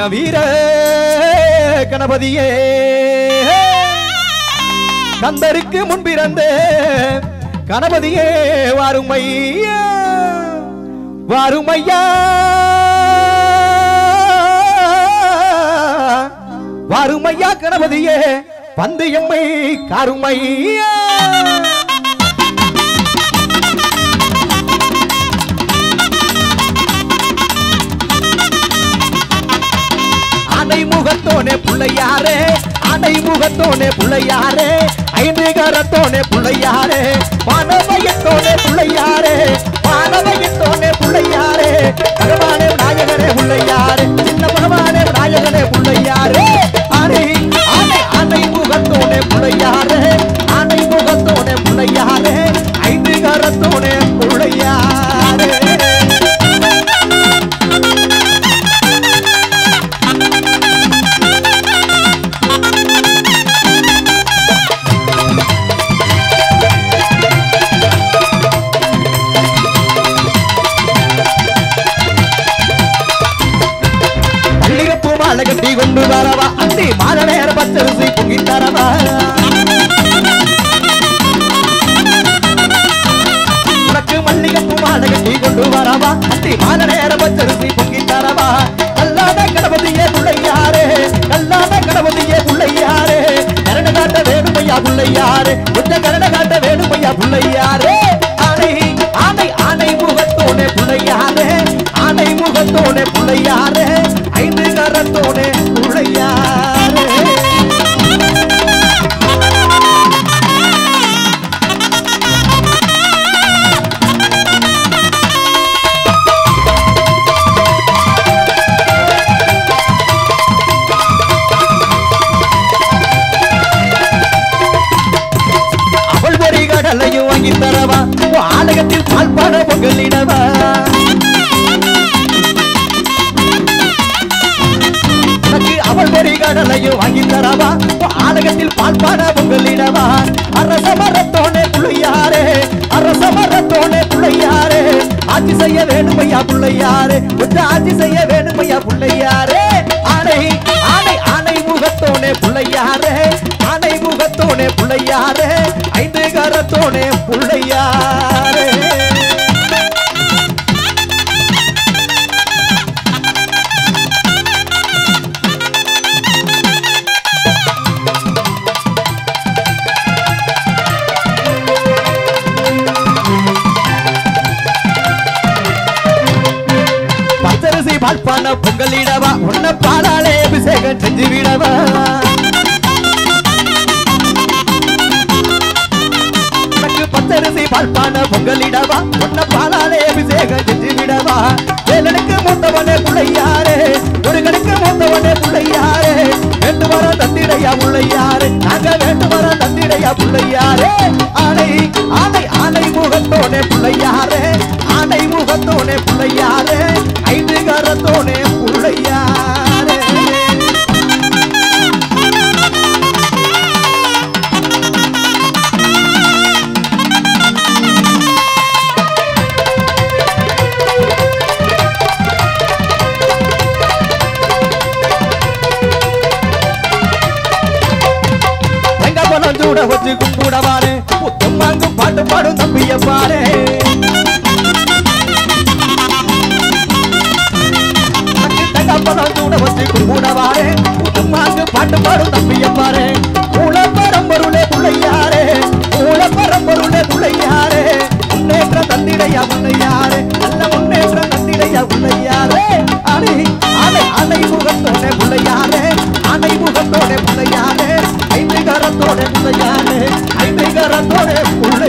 வீர கணபதியே கந்தருக்கு முன்பிறந்த கணபதியே வாருமையா வாருமையா வாருமையா கணபதியே வந்து எம்மை காருமையா அனை முகத்தோனே புள்ளையாரே அனை முகத்தோனே புள்ளையாரே ஐந்து கரத்தோனே புள்ளையாரே வானவயத்தோனே புள்ளையாரே வானவயத்தோனே புள்ளையாரே பகவானே நாயகனே புள்ளையாரே சின்ன பகவானே நாயகனே புள்ளையாரே அனை அனை அனை முகத்தோனே புள்ளையாரே அனை முகத்தோனே புள்ளையாரே ஐந்து கரத்தோனே புள்ளையாரே மல்லிகைப்பூ மாலை கட்டி கொண்டு வரவா அந்தி மாலை நேர பச்சரிசி பொங்கி தரவா உனக்கு மல்லிகைப்பூ மாலை கட்டி கொண்டு வரவா அந்தி மாலை நேர பச்சரிசி பொங்கி தரவா கல்லாத கணபதியே பிள்ளையாரே கல்லாத கணபதியே பிள்ளையாரே கரண காட்ட வேணுமையா பிள்ளையாரே கொஞ்சம் கரண காட்ட வேணுமையா பிள்ளையாரே ஆனை ஆனை ஆனை முகத்தோனே பிள்ளையாரே ஆனை முகத்தோனே பிள்ளையாரே ஐந்து கரத்தோனே பிள்ளையாரே அவள் ஒரு கடலையும் வாங்கி தரவா உன் ஆலயத்தில் பால் பாட பொங்கலிடவா உனக்கு அவள் ஒரு கடலையும் வாங்கி தரவா உன் ஆலயத்தில் பால் பாட பொங்கலிடவா அரச மரத்தோனே புள்ளையாரே அரச மரத்தோனே புள்ளையாரே ஆட்சி செய்ய வேணுமையா புள்ளையாரே கொஞ்சம் ஆட்சி செய்ய வேணுமையா புள்ளையாரே ஆனை ஆனை ஆனை முகத்தோனே புள்ளையாரே ஆனை முகத்தோனே புள்ளையாரே ஐந்து கரத்தோனே புள்ளையாரே பச்சரிசி பால்பான பொங்கலிடவா உன்ன பாலாலே அபிஷேகம் செஞ்சு விடவா உனக்கு பச்சரிசி பால்பான பொங்கலிடவா உன்ன பாலாலே அபிஷேகம் செஞ்சு விடவா வேலனுக்கு மூத்தவனே புள்ளையாரே ஒரு கணக்கு மூத்தவனே புள்ளையாரே வேண்டு வர தந்திடையா புள்ளையாரே நாங்க வேண்டு வர தந்திடையா புள்ளையாரே ஆனை ஆனை ஆனை முகத்தோனே புள்ளையாரே ஆனை முகத்தோனே புள்ளையாரே ஐந்து கரத்தோனே புள்ளையாரே எங்க பணம் சூட வச்சு கும்பிடவாரு புத்தம் வாங்கும் பாட்டு பாடும் தம்பிய பாரு பணம் சூட வச்சு கும்பிடவாரு புத்தம் வாங்கு பாட்டு பாடும் தம்பிய பாரு மூல பரம்பொருளே பிள்ளையாரே மூல பரம்பொருளே பிள்ளையாரே முன்னேற்ற தந்திடையா பிள்ளையாரே நல்ல முன்னேற்ற தந்திடையா பிள்ளையாரே அணை அணை அணை முகத்தோட பிள்ளையாரே அணை முகத்தோட பிள்ளையாரே ஐந்து கரத்தோட பிள்ளையாரே ஐந்து கரத்தோட பிள்ளை